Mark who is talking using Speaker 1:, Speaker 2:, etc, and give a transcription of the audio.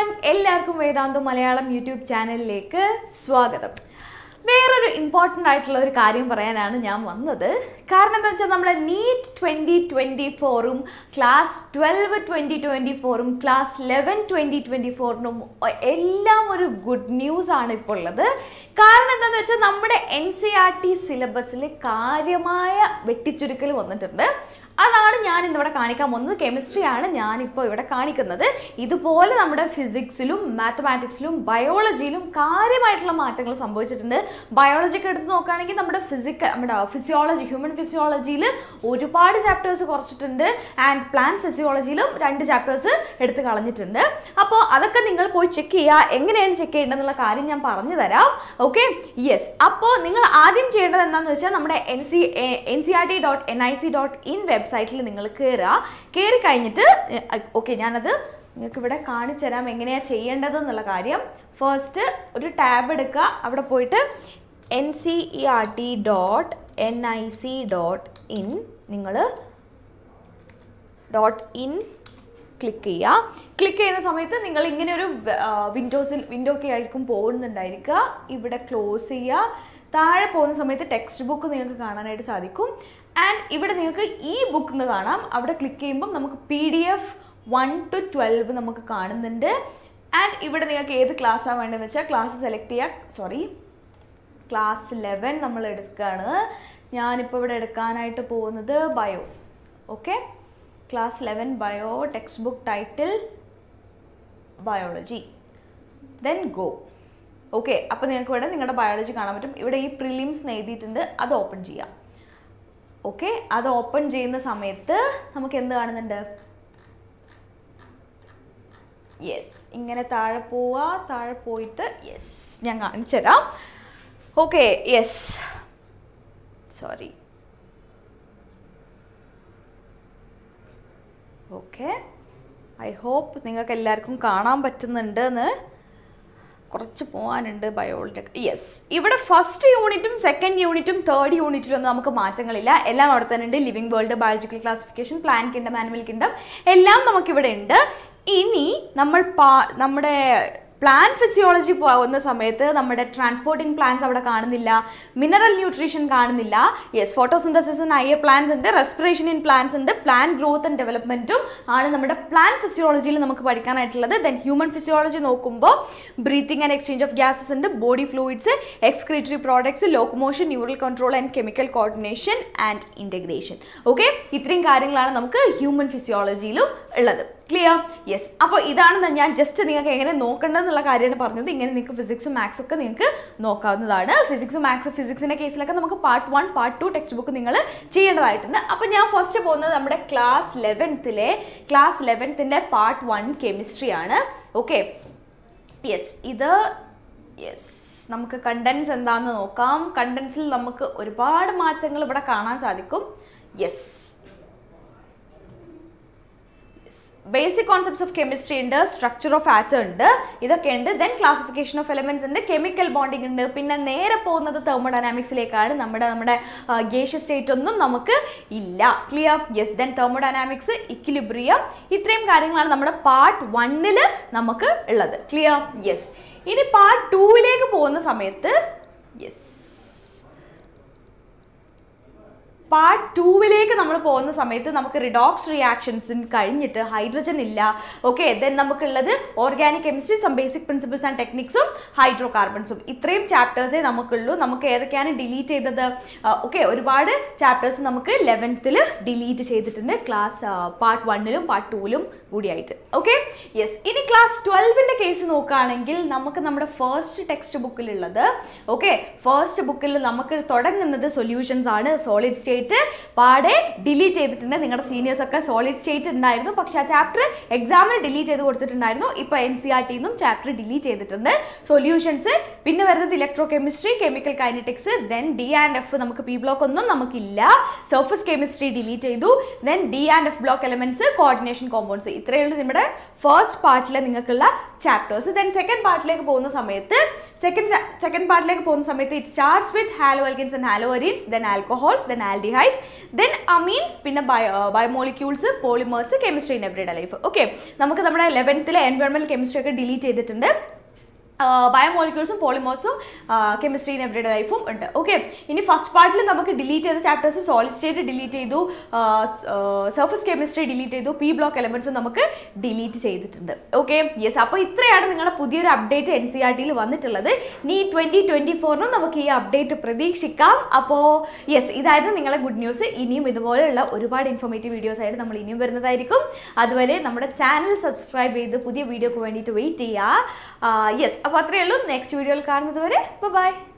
Speaker 1: one എല്ലാവർക്കും വേദാന്ത Malayalam YouTube ചാനലിലേക്ക് സ്വാഗതം വേറൊരു ഇമ്പോർട്ടൻ്റ് ആയിട്ടുള്ള ഒരു കാര്യം പറയാനാണ് ഞാൻ വന്നത് കാരണം എന്താ വെച്ചാൽ നമ്മുടെ നീറ്റ് ട്വൻറ്റി ട്വൻറ്റി ഫോറും ക്ലാസ് ട്വൽവ് ട്വൻറ്റി ട്വൻറ്റി ഫോറും ക്ലാസ് ലെവൻ ട്വൻറ്റി ട്വൻറ്റി ഫോറിനും എല്ലാം ഒരു ഗുഡ് ന്യൂസ് ആണ് ഇപ്പോൾ ഉള്ളത് കാരണം എന്താണെന്ന് വെച്ചാൽ നമ്മുടെ എൻ സി ആർ ടി സിലബസിൽ കാര്യമായ വെട്ടിച്ചുരുക്കൽ വന്നിട്ടുണ്ട് അതാണ് ഞാൻ ഇന്നിവിടെ കാണിക്കാൻ പോകുന്നത് കെമിസ്ട്രിയാണ് ഞാനിപ്പോൾ ഇവിടെ കാണിക്കുന്നത് ഇതുപോലെ നമ്മുടെ ഫിസിക്സിലും മാത്തമാറ്റിക്സിലും ബയോളജിയിലും കാര്യമായിട്ടുള്ള മാറ്റങ്ങൾ സംഭവിച്ചിട്ടുണ്ട് ബയോളജിക്ക് എടുത്ത് നോക്കുകയാണെങ്കിൽ നമ്മുടെ ഫിസിക്ക നമ്മുടെ ഫിസിയോളജി ഹ്യൂമൻ ഫിസിയോളജിയിൽ ഒരുപാട് ചാപ്റ്റേഴ്സ് കുറച്ചിട്ടുണ്ട് ആൻഡ് പ്ലാൻ ഫിസിയോളജിയിലും രണ്ട് ചാപ്റ്റേഴ്സ് എടുത്ത് കളഞ്ഞിട്ടുണ്ട് അപ്പോൾ അതൊക്കെ നിങ്ങൾ പോയി ചെക്ക് ചെയ്യുക എങ്ങനെയാണ് ചെക്ക് ചെയ്യേണ്ടതെന്നുള്ള കാര്യം ഞാൻ പറഞ്ഞു തരാം ഓക്കെ യെസ് അപ്പോൾ നിങ്ങൾ ആദ്യം ചെയ്യേണ്ടത് എന്താണെന്ന് വെച്ചാൽ നമ്മുടെ N C N C R T dot N I C dot in വെബ്സൈറ്റിൽ നിങ്ങൾ കയറുക കയറി കഴിഞ്ഞിട്ട് ഓക്കെ ഞാനത് നിങ്ങൾക്ക് ഇവിടെ കാണിച്ചു തരാം എങ്ങനെയാണ് ചെയ്യേണ്ടത് എന്നുള്ള കാര്യം ഫസ്റ്റ് ഒരു ടാബ് എടുക്കുക അവിടെ പോയിട്ട് N C E R T dot N I C dot in നിങ്ങൾ ഡോട്ട് ഇൻ ക്ലിക്ക് ചെയ്യുക ക്ലിക്ക് ചെയ്യുന്ന സമയത്ത് നിങ്ങൾ ഇങ്ങനെ ഒരു വിൻഡോസിൽ വിൻഡോ ഒക്കെ ആയിരിക്കും പോകുന്നുണ്ടായിരിക്കുക ഇവിടെ ക്ലോസ് ചെയ്യുക താഴെ പോകുന്ന സമയത്ത് ടെക്സ്റ്റ് ബുക്ക് നിങ്ങൾക്ക് കാണാനായിട്ട് സാധിക്കും ആൻഡ് ഇവിടെ നിങ്ങൾക്ക് ഈ ബുക്ക് എന്ന് കാണാം അവിടെ ക്ലിക്ക് ചെയ്യുമ്പം നമുക്ക് P D F one two twelve നമുക്ക് കാണുന്നുണ്ട് ആൻഡ് ഇവിടെ നിങ്ങൾക്ക് ഏത് ക്ലാസ്സാണ് വേണ്ടതെന്ന് വെച്ചാൽ ക്ലാസ് സെലക്ട് ചെയ്യുക സോറി ക്ലാസ് ലെവൻ നമ്മൾ എടുക്കുകയാണ് ഞാനിപ്പോൾ ഇവിടെ എടുക്കാനായിട്ട് പോകുന്നത് bio okay class eleven bio text book title biology then go okay അപ്പോൾ നിങ്ങൾക്ക് ഇവിടെ നിങ്ങളുടെ ബയോളജി കാണാൻ പറ്റും ഇവിടെ ഈ പ്രിലിംസ് എഴുതിയിട്ടുണ്ട് അത് ഓപ്പൺ ചെയ്യാം ഓക്കെ അത് ഓപ്പൺ ചെയ്യുന്ന സമയത്ത് നമുക്ക് എന്ത് കാണുന്നുണ്ട് യെസ് ഇങ്ങനെ താഴെ പോവുക താഴെ പോയിട്ട് യെസ് ഞാൻ കാണിച്ചു തരാം okay yes sorry okay I hope നിങ്ങൾക്ക് എല്ലാവർക്കും കാണാൻ പറ്റുന്നുണ്ട് എന്ന് കുറച്ച് പോകാനുണ്ട് ബയോളജി യെസ് ഇവിടെ ഫസ്റ്റ് യൂണിറ്റും സെക്കൻഡ് യൂണിറ്റും തേർഡ് യൂണിറ്റിലൊന്നും നമുക്ക് മാറ്റങ്ങളില്ല എല്ലാം അവിടെ തന്നെ ഉണ്ട് living world biological classification plant kingdom animal kingdom എല്ലാം നമുക്കിവിടെ ഉണ്ട് ഇനി നമ്മൾ പാ നമ്മുടെ പ്ലാൻ ഫിസിയോളജി പോകുന്ന സമയത്ത് നമ്മുടെ ട്രാൻസ്പോർട്ടിംഗ് പ്ലാൻസ് അവിടെ കാണുന്നില്ല മിനറൽ ന്യൂട്രീഷൻ കാണുന്നില്ല yes photosynthesis in I plants ഉണ്ട് റെസ്പിറേഷൻ ഇൻ പ്ലാൻസ് ഉണ്ട് പ്ലാൻ ഗ്രോത്ത് ആൻഡ് ഡെവലപ്മെൻറ്റും ആണ് നമ്മുടെ പ്ലാൻ ഫിസിയോളജിയിൽ നമുക്ക് പഠിക്കാനായിട്ടുള്ളത് ദെൻ ഹ്യൂമൻ ഫിസിയോളജി നോക്കുമ്പോൾ breathing and exchange of gases ഉണ്ട് body fluids excretory products locomotion neural control and chemical coordination and integration okay ഇത്രയും കാര്യങ്ങളാണ് നമുക്ക് ഹ്യൂമൻ ഫിസിയോളജിയിലും ഉള്ളത് ക്ലിയർ യെസ് അപ്പോൾ ഇതാണ് ഞാൻ ജസ്റ്റ് നിങ്ങൾക്ക് എങ്ങനെ നോക്കേണ്ടതെന്നുള്ള കാര്യമാണ് പറഞ്ഞത് ഇങ്ങനെ നിങ്ങൾക്ക് ഫിസിക്സും മാത്സും ഒക്കെ നിങ്ങൾക്ക് നോക്കാവുന്നതാണ് ഫിസിക്സും മാത്സും ഫിസിക്സിൻ്റെ കേസിലൊക്കെ നമുക്ക് part one part two text book നിങ്ങൾ ചെയ്യേണ്ടതായിട്ടുണ്ട് അപ്പോൾ ഞാൻ ഫസ്റ്റ് പോകുന്നത് നമ്മുടെ ക്ലാസ് ലെവൻത്തിലെ ക്ലാസ് ലെവൻത്തിൻ്റെ പാർട്ട് വൺ കെമിസ്ട്രി ആണ് ഓക്കെ യെസ് ഇത് യെസ് നമുക്ക് കണ്ടൻസ് എന്താണെന്ന് നോക്കാം കണ്ടൻസിൽ നമുക്ക് ഒരുപാട് മാറ്റങ്ങൾ ഇവിടെ കാണാൻ സാധിക്കും yes basic concepts of chemistry ഉണ്ട് സ്ട്രക്ചർ ഓഫ് ആറ്റം ഉണ്ട് ഇതൊക്കെ ഉണ്ട് ദെൻ ക്ലാസിഫിക്കേഷൻ ഓഫ് എലമെന്റ്സ് ഉണ്ട് കെമിക്കൽ ബോണ്ടിങ് ഉണ്ട് പിന്നെ നേരെ പോകുന്നത് തെർമോഡൈനാമിക്സിലേക്കാണ് നമ്മുടെ നമ്മുടെ ഗേഷ്യ സ്റ്റേറ്റ് ഒന്നും നമുക്ക് ഇല്ല clear yes then thermodynamics equilibrium ഇത്രയും കാര്യങ്ങളാണ് നമ്മുടെ പാർട്ട് വണ്ണിൽ നമുക്ക് ഉള്ളത് ക്ലിയർ യെസ് ഇനി പാർട്ട് ടൂവിലേക്ക് പോകുന്ന സമയത്ത് യെസ് പാർട്ട് ടൂവിലേക്ക് നമ്മൾ പോകുന്ന സമയത്ത് നമുക്ക് റിഡോക്സ് റിയാക്ഷൻസും കഴിഞ്ഞിട്ട് ഹൈഡ്രജൻ ഇല്ല ഓക്കെ ദെൻ നമുക്കുള്ളത് organic chemistry some basic principles and ടെക്നിക്സും ഹൈഡ്രോ കാർബൺസും ഇത്രയും ചാപ്റ്റേഴ്സേ നമുക്കുള്ളൂ നമുക്ക് ഏതൊക്കെയാണ് ഡിലീറ്റ് ചെയ്തത് ഓക്കെ ഒരുപാട് ചാപ്റ്റേഴ്സ് നമുക്ക് ലെവൻത്തിൽ ഡിലീറ്റ് ചെയ്തിട്ടുണ്ട് ക്ലാസ് പാർട്ട് വണ്ണിലും പാർട്ട് ടൂവിലും കൂടിയായിട്ട് ഓക്കെ യെസ് ഇനി ക്ലാസ് ട്വൽവിൻ്റെ കേസ് നോക്കുകയാണെങ്കിൽ നമുക്ക് നമ്മുടെ ഫസ്റ്റ് ടെക്സ്റ്റ് ബുക്കിലുള്ളത് ഓക്കെ ഫസ്റ്റ് ബുക്കിൽ നമുക്ക് തുടങ്ങുന്നത് സൊല്യൂഷൻസ് ആണ് സോളിഡ് സ്റ്റേറ്റ് പാടെ ഡിലീറ്റ് ചെയ്തിട്ടുണ്ട് നിങ്ങളുടെ സീനിയേഴ്സ് ഒക്കെ സോളിഡ് സ്റ്റേറ്റ് ഉണ്ടായിരുന്നു പക്ഷെ ആ ചാപ്റ്റർ എക്സാമിന് ഡിലീറ്റ് ചെയ്ത് കൊടുത്തിട്ടുണ്ടായിരുന്നു ഇപ്പോൾ എൻ സി ആർ ടിന്നും ചാപ്റ്റർ ഡിലീറ്റ് ചെയ്തിട്ടുണ്ട് സൊല്യൂഷൻസ് പിന്നെ വരുന്നത് electrochemistry chemical kinetics then D and F നമുക്ക് പി ബ്ലോക്ക് ഒന്നും നമുക്കില്ല സർഫസ് കെമിസ്ട്രി ഡിലീറ്റ് ചെയ്തു then D and F block elements coordination compounds ഇത്രയുള്ള നമ്മുടെ ഫസ്റ്റ് പാർട്ടിലെ നിങ്ങൾക്കുള്ള ചാപ്റ്റേഴ്സ് ദെൻ സെക്കൻഡ് പാർട്ടിലേക്ക് പോകുന്ന സമയത്ത് സെക്കൻഡ് സെക്കൻഡ് പാർട്ടിലേക്ക് പോകുന്ന സമയത്ത് it starts with haloalkanes and haloarenes then alcohols then aldehydes then amines പിന്നെ bio biomolecules polymers chemistry in everyday life okay നമുക്ക് നമ്മുടെ ലെവൻത്തിലെ എൻവയോൺമെൻറ്റ് കെമിസ്ട്രി ഒക്കെ ഡിലീറ്റ് ചെയ്തിട്ടുണ്ട് ബയോമോളിക്യൂൾസും പോളിമേഴ്സും കെമിസ്ട്രി ഇൻ എവറിഡേ ലൈഫും ഉണ്ട് ഓക്കെ ഇനി ഫസ്റ്റ് പാർട്ടിൽ നമുക്ക് ഡിലീറ്റ് ചെയ്ത ചാപ്റ്റേഴ്സ് സോളിഡ് സ്റ്റേറ്റ് ഡിലീറ്റ് ചെയ്തു സർഫസ് കെമിസ്ട്രി ഡിലീറ്റ് ചെയ്തു പി ബ്ലോക്ക് എലമെന്റ്സും നമുക്ക് ഡിലീറ്റ് ചെയ്തിട്ടുണ്ട് ഓക്കെ യെസ് അപ്പോൾ ഇത്രയാണ് നിങ്ങളുടെ പുതിയൊരു അപ്ഡേറ്റ് എൻ സി ആർ ടിയിൽ വന്നിട്ടുള്ളത് ഇനി ട്വൻറ്റി ട്വൻറ്റി ഫോറിനും നമുക്ക് ഈ അപ്ഡേറ്റ് പ്രതീക്ഷിക്കാം അപ്പോൾ യെസ് ഇതായിരുന്നു നിങ്ങളെ ഗുഡ് ന്യൂസ് ഇനിയും ഇതുപോലെയുള്ള ഒരുപാട് ഇൻഫോർമേറ്റീവ് വീഡിയോസ് ആയിട്ട് നമ്മൾ ഇനിയും വരുന്നതായിരിക്കും അതുവരെ നമ്മുടെ ചാനൽ സബ്സ്ക്രൈബ് ചെയ്ത് പുതിയ വീഡിയോക്ക് വേണ്ടിയിട്ട് വെയിറ്റ് ചെയ്യുക യെസ് അപ്പോൾ അത്രയേ ഉള്ളൂ നെക്സ്റ്റ് വീഡിയോയിൽ കാണുന്നത് വരെ ബൈ